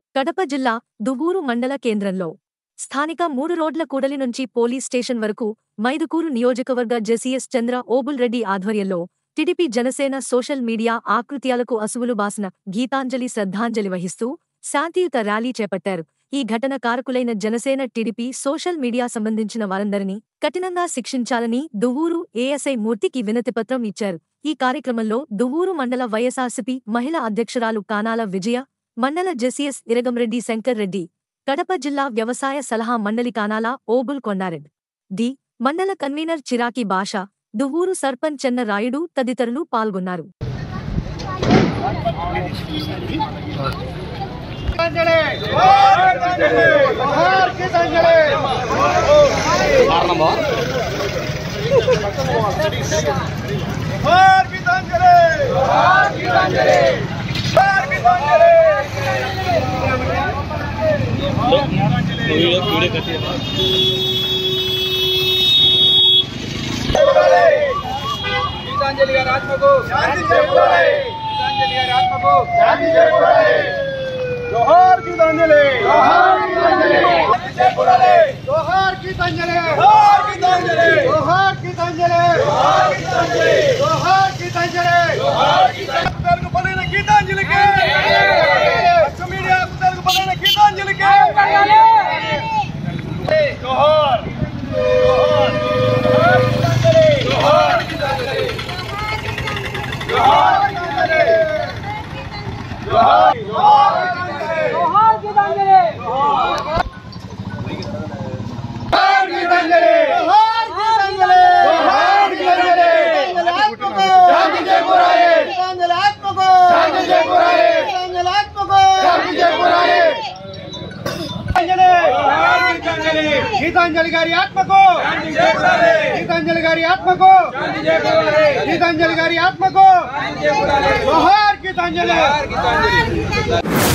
కడప జిల్లా దువ్వూరు మండల కేంద్రంలో స్థానిక మూడు రోడ్ల కూడలి నుంచి పోలీస్ స్టేషన్ వరకు మైదుకూరు నియోజకవర్గ జెసిఎస్ చంద్ర ఓబుల్ రెడ్డి ఆధ్వర్యంలో టిడిపి జనసేన సోషల్ మీడియా ఆకృత్యాలకు అసువులు బాసిన గీతాంజలి శ్రద్ధాంజలి వహిస్తూ శాంతియుత ర్యాలీ చేపట్టారు ఈ ఘటన కారకులైన జనసేన టిడిపి సోషల్ మీడియా సంబంధించిన వారందరినీ కఠినంగా శిక్షించాలని దువ్వూరు ఏఎస్ఐ మూర్తికి వినతిపత్రం ఇచ్చారు ఈ కార్యక్రమంలో దువ్వూరు మండల వైఎస్ఆర్సీపీ మహిళా అధ్యక్షురాలు కానాల విజయ మండల జెసిఎస్ ఇరగంరెడ్డి శంకర్ రెడ్డి కడప జిల్లా వ్యవసాయ సలహా మండలి కానాల ఓబుల్ కొండారెడ్ డి మండల కన్వీనర్ చిరాకి భాష దువ్వూరు సర్పంచ్ చెన్న రాయుడు తదితరులు పాల్గొన్నారు जोहार गीतांजलि जोहार गीतांजलि जोहार गीतांजलि గీతాంజలి గారి ఆత్మకు శాంతి చేకూరాలి గీతాంజలి గారి ఆత్మకు శాంతి చేకూరాలి జోహార్ గీతాంజలి జోహార్ గీతాంజలి శాంతి చేకూరాలి జోహార్ గీతాంజలి జోహార్ గీతాంజలి జోహార్ గీతాంజలి జోహార్ గీతాంజలి జోహార్ గీతాంజలి జోహార్ గీతాంజలి పడిన గీతాంజలికి పచ్చ మీడియా కుదరకు పడిన గీతాంజలికి జోహార్ జోహార్ జోహార్ గీతాంజలి జోహార్ గీతాంజలి జోహార్ గీతాంజలి జోహార్ జోహార్ గీతాంజలి జోహార్ గీతాంజలి జోహార్ గీతాంజలి జోహార్ గీతాంజలి ఆత్మకు శాంతి చేకూరాలి గీతాంజలి ఆత్మకు శాంతి చేకూరాలి గీతాంజలి ఆత్మకు శాంతి చేకూరాలి గీతాంజలి గారి ఆత్మకు గీతాంజలి గారి ఆత్మకు గీతాంజలి గారి ఆత్మకు జోహార్ గీతాంజలి